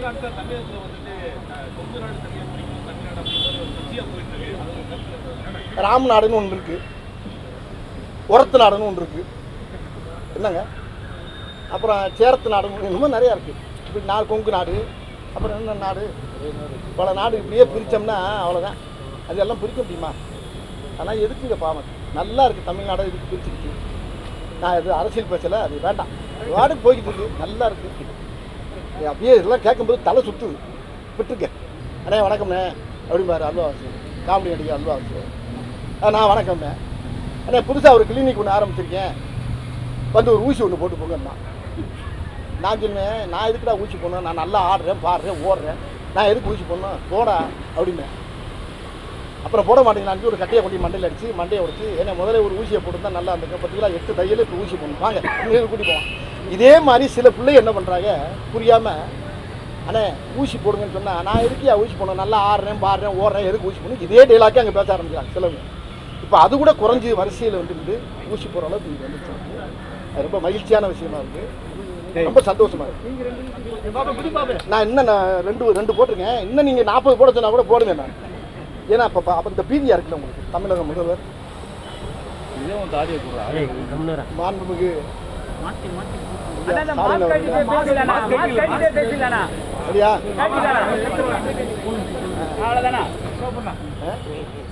ரெண்டு நாட்களா தமிழகத்துல வந்துட்டு அஹ், கொங்கு நாடு தனியாக பிடிக்கணும் தமிழ்நாடு அப்படிங்கிற ஒரு கட்சியா போயிட்டு இருக்கு அது ஒரு கருத்து ராம் நாடுன்னு ஒன்று இருக்கு உரத்து நாடுன்னு ஒன்று இருக்கு என்னங்க அப்புறம் சேரத்து நாடுன்னு இந்த மாதிரி நிறையா இருக்கு இப்படி நாடு கொங்கு நாடு அப்புறம் என்ன நாடு பல நாடு இப்படியே பிரித்தோம்னா அவ்வளோதான் அதெல்லாம் பிரிக்க முடியுமா ஆனால் எதுக்குங்க பாவம் நல்லா இருக்குது தமிழ்நாடு இதுக்கு பிரிச்சுக்கிட்டு நான் இது அரசியல் பேசலை அது வேண்டாம் வார்டுக்கு போய்கிட்டு இருக்கு நல்லா இருக்குது அப்படியே இதெல்லாம் கேட்கும்போது தலை சுற்றுது விட்டுருக்க அண்ணே வணக்கம்ண்ணே அப்படிம்பாரு அல்வாவாசி காமெடி நடிகை அல்வாவாசி ஆ நான் வணக்கம்ண்ணே அண்ணே புதுசாக ஒரு கிளினிக் ஒன்று ஆரம்பிச்சிருக்கேன் வந்து ஒரு ஊசி ஒன்று போட்டு போங்கண்ணா நான் சொன்னேன் நான் எதுக்குடா ஊசி போடணும் நான் நல்லா ஆடுறேன் பாடுறேன் ஓடுறேன் நான் எதுக்கு ஊசி போடணும் போடா அப்படின்னேன் அப்புறம் போட மாட்டேங்கிறான்னு ஒரு கட்டையை கொட்டி மண்டையில் அடிச்சு மண்டையை உடைச்சு ஏன்னா முதல்ல ஒரு ஊசியை போட்டுருந்தா நல்லா இருந்துங்க பார்த்தீங்களா எட்டு தையல் இப்போ ஊசி போடணும் வாங்க இங்கே கூட்டி போவோம் இதே மாதிரி சில பிள்ளைங்க என்ன பண்ணுறாங்க புரியாமல் அண்ணே ஊசி போடுங்கன்னு சொன்னால் நான் எதுக்கு ஊசி போடணும் நல்லா ஆடுறேன் பாடுறேன் ஓடுறேன் எதுக்கு ஊசி போடணும் இதே டெய்லாக்கே அங்கே பேச ஆரம்பிக்கிறாங்க சிலவங்க இப்போ அது கூட குறைஞ்சி வரிசையில் வந்துருந்து ஊசி போகிற அளவுக்கு இங்கே வந்துச்சு அது ரொம்ப மகிழ்ச்சியான விஷயமா இருக்குது ரொம்ப சந்தோஷமா இருக்கு நான் இன்னும் நான் ரெண்டு ரெண்டு போட்டிருக்கேன் இன்னும் நீங்கள் நாற்பது போட சொன்னா கூட போடுங்க நான் ஏன்னா அப்போ அப்போ இந்த பீதியாக இருக்குல்ல உங்களுக்கு தமிழக முதல்வர் மாண்புமிகு ஐயா, ஸ்டாலின் அவர்கள். சரியா ஆ?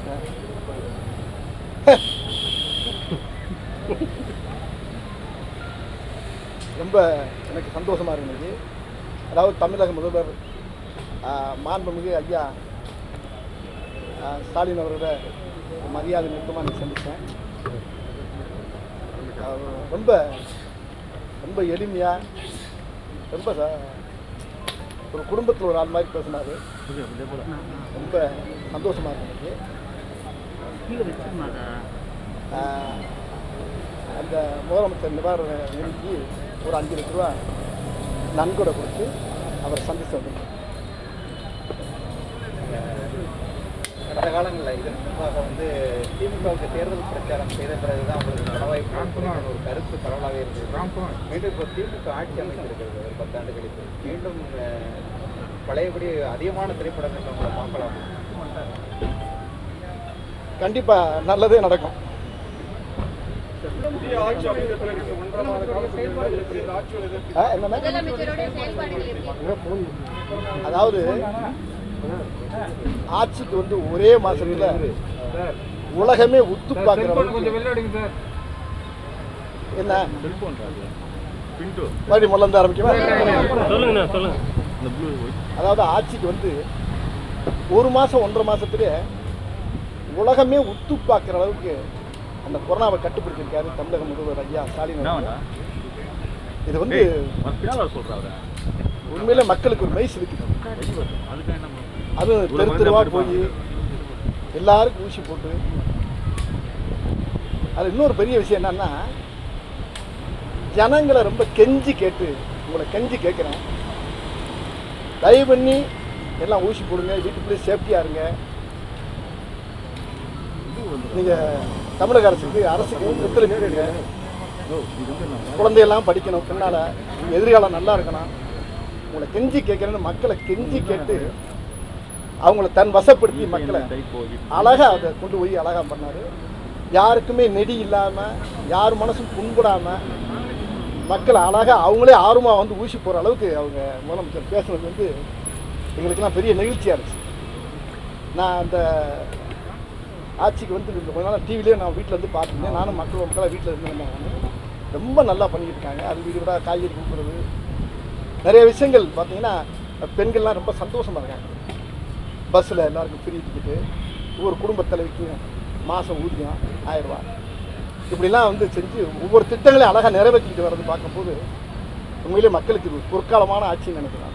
ரொம்ப எனக்கு சந்தோஷமாக இருந்தது அதாவது தமிழக முதல்வர் ஆ, மாண்புமிகு ஐயா ஆ, ஸ்டாலின் அவர்களை மரியாதை நிமித்தமாக நான் சந்தித்தேன் அவர் ரொம்ப ரொம்ப எளிமையாக ரொம்ப ச- ஒரு குடும்பத்தில் ஒரு ஆள் மாதிரி பேசினார் ரொம்ப சந்தோஷமாக இருந்தது ஆஹ், அந்த முதலமைச்சர் நிவாரண நிதிக்கு ஒரு அஞ்சு லட்ச ரூபா நன்கொடை கொடுத்து அவரை சந்திச்சு வந்தோம் கடந்த காலங்களில் இதன் முன்பாக வந்து திமுகவுக்கு தேர்தல் பிரச்சாரம் செய்த பிறகுதான் உங்களுக்கு கணவாய் ஒரு கருத்து பரவலாக இருந்தது மீண்டும் இப்போ திமுக ஆட்சி அமைச்சிருக்கிறது ஒரு பத்தாண்டு கழித்து மீண்டும் அஹ், பழையபடி அதிகமான திரைப்படங்கள் உங்களை பார்க்கலாம் கண்டிப்பாக நல்லதே நடக்கும் புதிய ஆட்சி அமைந்த பிறகு இந்த ஒன்றரை மாத காலத்தில் இந்த ஆட்சியோட எதிர்ப்பு ஆ, என்னண்ணே முதலமைச்சருடைய செயல்பாடுகள் எப்படி அதாவது ஆட்சிக்கு வந்து ஒரே மாசத்துல உலகமே உத்து பார்க்குற அளவுக்கு என்ன மறுபடியும் முதல்ல இருந்து ஆரம்பிக்கவா சொல்லுங்கண்ணா சொல்லுங்க இந்த ப்ளூ அதாவது ஆட்சிக்கு வந்து ஒரு மாதம் ஒன்றரை மாதத்துலேயே உலகமே உத்து பார்க்குற அளவுக்கு அந்த கொரோனாவை கட்டுப்படுத்தியிருக்காரு தமிழக முதல்வர் ஐயா ஸ்டாலின் அவர்கள். இது வந்து சொல்றாங்க உண்மையிலே மக்களுக்கு ஒரு மெய்ஸ் இருக்குது அதுக்காக என்ன அதுவும் தெரு தெருவா போய் எல்லாருக்கும் ஊசி போட்டு அது இன்னொரு பெரிய விஷயம் என்னன்னா ஜனங்களை ரொம்ப கெஞ்சி கேட்டு உங்களை கெஞ்சி கேட்குறேன் தயவு பண்ணி எல்லாம் ஊசி போடுங்க வீட்டுக்குள்ளேயே சேஃப்டியாக இருங்க நீங்கள் தமிழக அரசுக்கு அரசுக்கு ஒத்துழைப்பு கொடுங்க குழந்தையெல்லாம் படிக்கணும் பின்னால் எதிர்காலம் நல்லா இருக்கணும் உங்களை கெஞ்சி கேட்குறேன்னு மக்களை கெஞ்சி கேட்டு அவங்கள தன் வசப்படுத்தி மக்களை அழகா அதை கொண்டு போய் அழகா பண்ணாரு யாருக்குமே நெடி இல்லாம யார் மனசும் புண்படாம மக்களை அழகா அவங்களே ஆர்வமா வந்து ஊசி போற அளவுக்கு அவங்க முதலமைச்சர் பேசுனது வந்து எங்களுக்கெல்லாம் பெரிய நெகிழ்ச்சியா இருந்துச்சு நான் அந்த ஆட்சிக்கு வந்து இந்த கொஞ்ச நாள் டிவிலேயே நான் வீட்டில் இருந்து பார்த்துருந்தேன் நானும் மக்கள் மக்களாக வீட்டில் இருந்து நான் ரொம்ப நல்லா பண்ணிட்டு இருக்காங்க அது வீடு வீடாக காய்கறி கொடுக்குறது நிறைய விஷயங்கள் பார்த்தீங்கன்னா பெண்கள்லாம் ரொம்ப சந்தோஷமாக இருக்காங்க பஸ்ஸில் எல்லாருக்கும் ஃப்ரீ டிக்கெட்டு ஒவ்வொரு குடும்ப தலைவிக்கு மாதம் ஊதியம் ஆயிரம் ரூபாய் இப்படிலாம் வந்து செஞ்சு ஒவ்வொரு திட்டங்களையும் அழகாக நிறைவேற்றிக்கிட்டு வர்றது பார்க்கும்போது உண்மையிலே மக்களுக்கு இது பொற்காலமான ஆட்சின்னு நினைக்கிறாங்க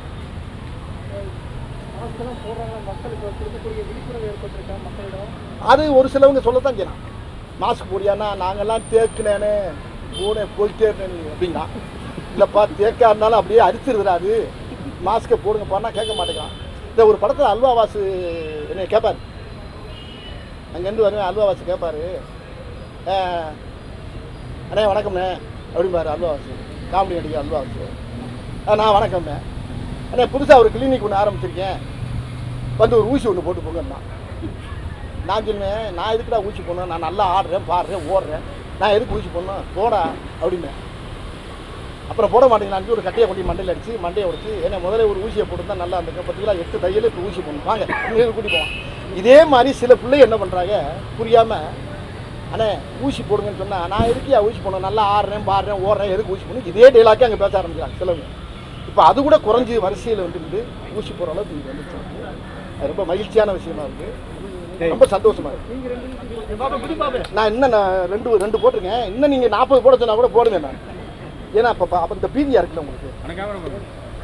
அது ஒரு சிலவங்க சொல்லத்தான் செய்யலாம் மாஸ்க் போடியானா நாங்கெல்லாம் தேக்குனேனே போனேன் போயிட்டே இருந்தேன் அப்படின்னா இல்லைப்பா தேக்கா இருந்தாலும் அப்படியே அரிச்சிருதுடா அது மாஸ்க்கை போடுங்கப்பான்னா கேட்க மாட்டேங்கிறான் இந்த ஒரு படத்தில் அல்வா வாசு என்னை கேட்பார் அங்கேருந்து வருவேன் அல்வா வாசு கேட்பாரு "அஹ், அண்ணே வணக்கம்ண்ணே அப்படிம்பாரு அல்வா வாசு காமெடி நடிகர் அல்வா வாசு "ஆ, நான் வணக்கம்ண்ணே அண்ணே புதுசாக ஒரு கிளினிக் ஒன்று ஆரம்பிச்சிருக்கேன் வந்து ஒரு ஊசி ஒன்று போட்டு போங்கன்னா நான் சொன்னேன் நான் எதுக்குடா ஊசி போடணும் நான் நல்லா ஆடுறேன் பாடுறேன் ஓடுறேன் நான் எதுக்கு ஊசி போடணும் போடா அப்படின்னேன் அப்புறம் போட மாட்டேங்கிறான்னு ஒரு கட்டையை கொண்டு மண்டையில் அடிச்சு மண்டையை உடைச்சு ஏன்னா முதல்ல ஒரு ஊசியை போட்டுருந்தா நல்லா இருந்துக்கும் பார்த்தீங்களா எட்டு தையல் இப்போ ஊசி போடணும் வாங்க இங்கே கூட்டி போவான் இதே மாதிரி சில பிள்ளை என்ன பண்ணுறாங்க புரியாமல் அண்ணே ஊசி போடுங்கன்னு சொன்னால் நான் எதுக்கு ஊசி போடணும் நல்லா ஆடுறேன் பாடுறேன் ஓடுறேன் எதுக்கு ஊசி போடணும் இதே டைலாக்கே அங்கே பேச ஆரம்பிக்கிறாங்க சிலவங்க இப்போ அது கூட குறைஞ்சி வரிசையில் வந்துருந்து ஊசி போடுற அளவுக்கு இங்கே வந்துச்சு அது ரொம்ப மகிழ்ச்சியான விஷயமா இருக்குது ரொம்ப சந்தோஷமா இருக்கு நான் இன்னும் நான் ரெண்டு ரெண்டு போட்டிருக்கேன் இன்னும் நீங்கள் நாற்பது போட சொன்னா கூட போடுங்க நான் ஏன்னா அப்போ அப்போ இந்த பீதியாக இருக்குல்ல உங்களுக்கு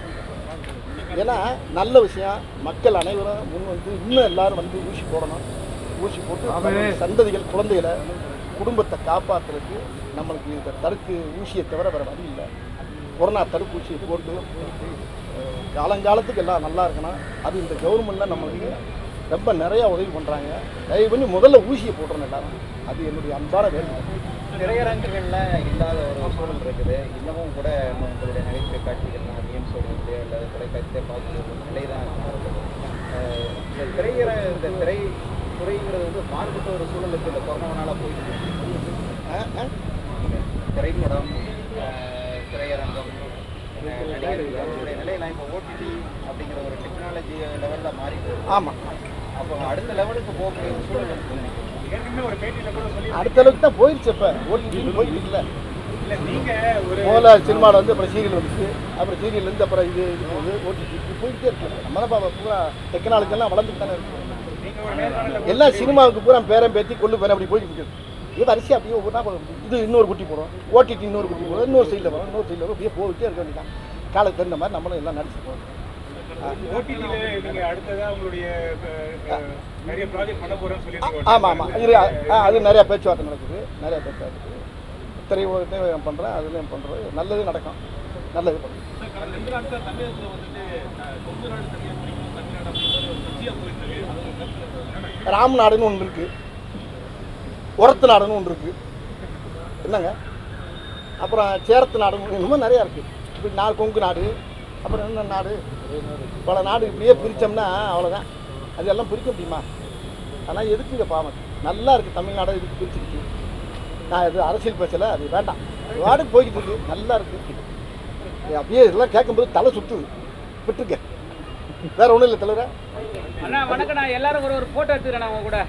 ஏன்னா நல்ல விஷயம் மக்கள் அனைவரும் முன் வந்து இன்னும் எல்லாரும் வந்து ஊசி போடணும் ஊசி போட்டு நம்ம சந்ததிகள் குழந்தைகளை குடும்பத்தை காப்பாற்றுறதுக்கு நம்மளுக்கு இந்த தடுக்கு ஊசியை தவிர வேறு வழி இல்லை கொரோனா தடுப்பூசியை போட்டு அஹ், காலங்காலத்துக்கு எல்லாம் நல்லா இருக்கணும் அது இந்த கவர்மெண்ட்டில் நம்மளுக்கு ரொம்ப நிறையா உதவி பண்ணுறாங்க தயவு பண்ணி முதல்ல ஊசியை போட்டுறணும் எல்லாரும் அது என்னுடைய அன்பான வேண்டுகோள் திரையரங்குகள்ல இல்லாத ஒரு சூழல் இருக்குது இன்னமும் கூட இன்னும் உங்களுடைய நகைச்சுவை காட்சிகள்லாம் கேம்ஸ் ஓடுறது அல்லது தொலைக்காட்சியை பார்க்குற ஒரு நிலை தான் இருக்குது அஹ் இந்த திரையர இந்த திரை துறைங்கிறது வந்து மாறுபட்ட ஒரு சூழலுக்கு இந்த கொரோனாவால போயிட்டு இருக்கு. அஹ், அஹ். திரைப்படம் அஹ் திரையரங்கம் அஹ் நடிகர்கள் அவங்களுடைய நிலையெல்லாம் இப்போ ஓடிடி அப்படிங்கிற ஒரு டெக்னாலஜி லெவலில் மாறிட்டு வருது. ஆமாம் அப்போ அடுத்த லெவலுக்கு போகக்கூடிய ஒரு சூழல் இருக்குன்னு நினைக்கிறேன் ஏற்கனவே ஒரு பேட்டியில கூட சொல்லி அடுத்த அளவுக்கு தான் போயிடுச்சு இப்போ ஓடிடின்னு போயிட்டு இல்லை இல்ல நீங்க ஒரு முதல்ல சினிமாவில் வந்து அப்புறம் சீரியல் வந்துச்சு அப்புறம் சீரியல்லேருந்து அப்புறம் இது இது போகுது ஓடிடி இப்படி போயிட்டே இருக்கு நம்ம தான் பாப்பா பூரா டெக்னாலஜி எல்லாம் வளர்ந்துட்டு தானே இருக்கு நீங்க ஒரு நேர்காணல எல்லாம் சினிமாவுக்கு பூரா பேரம் பேத்தி கொண்டு பேரம் அப்படி போயிட்டு இருக்குது இது அரிசி அப்படியே ஒவ்வொன்றா போகும். இது இன்னொரு குட்டி போடும் ஓடிடி இன்னொரு குட்டி போடும் இன்னொரு சைடில் வரும் இன்னொரு சைடில் வரும் அப்படியே போயிட்டே இருக்க வேண்டியதான் காலை தகுந்த மாதிரி நம்மளும் எல்லாம் நடிச்சு போகிறோம் ஓடிடில நீங்க அடுத்ததா உங்களுடைய அஹ், அஹ், நிறைய ப்ராஜெக்ட் பண்ண போறேன்னு சொல்லி ஆமாம் ஆமாம் இது ஆ, அது நிறையா பேச்சுவார்த்தை நடக்குது நிறையா பேச்சுவார்த்தை இருக்குது திரையுலகத்தையும் பண்ணுறேன் அதுலேயும் பண்ணுறேன் நல்லது நடக்கும் நல்லது பண்ணுறேன் ரெண்டு நாட்கள் தமிழகத்துல வந்துட்டு அஹ், கொங்கு நாடு தனியாக பிடிக்கணும் தமிழ்நாடு அப்படிங்கிற ஒரு கட்சியா போயிட்டு இருக்கு அது ஒரு கருத்து ராம்நாடுன்னு ஒன்று இருக்குது உரத்து நாடுன்னு ஒன்று இருக்குது என்னங்க அப்புறம் சேரத்து நாடுன்னு இன்னமும் நிறையா இருக்குது இப்படி நாடு கொங்கு நாடு அப்புறம் என்ன நாடு பல நாடு இப்படியே பிரித்தோம்னா அவ்வளோதான் அதெல்லாம் பிரிக்க முடியுமா ஆனால் எதுக்குங்க பாவம் நல்லா இருக்குது தமிழ்நாடு இதுக்கு பிரிச்சுக்கிட்டு நான் இது அரசியல் பேசலை அது வேண்டாம் வார்டு போய்கிட்டு இருக்கு நல்லா இருக்குது அப்படியே இதெல்லாம் கேட்கும்போது தலை சுற்றுது விட்டுருக்க வேற ஒன்றும் இல்லை தலைவரே அண்ணா வணக்கம் நான் எல்லாரும் ஒரு ஒரு போட்டோ எடுத்துக்கிறேன் நான் உங்க கூட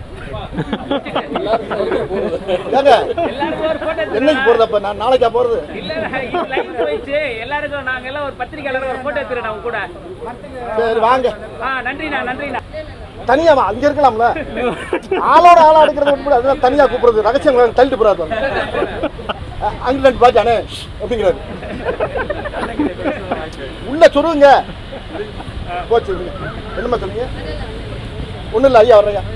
ஏங்க எல்லாருக்கும் ஒரு போட்டோ என்னைக்கு போகிறது அப்போ நான் நாளைக்கா போகிறது இல்ல இது லைவ் போயிடுச்சு எல்லாருக்கும் நாங்க எல்லாம் ஒரு பத்திரிக்கையாளர் ஒரு போட்டோ எடுத்துக்கிறேன் நான் உங்க கூட சரி வாங்க ஆ நன்றிண்ணா நன்றிண்ணா தனியாவா அங்க இருக்கலாம்ல ஆளோட ஆளா எடுக்கிறது விட்டு அதெல்லாம் தனியா கூப்பிடுறது ரகசியம் தள்ளிட்டு போறாரு அங்க ரெண்டு பாஜானே அப்படிங்கிறாரு உள்ள சொல்லுங்க போச்சு விடுங்க. என்னம்மா சொல்லுங்க ஒன்றும் இல்லை ஐயா வர்றையா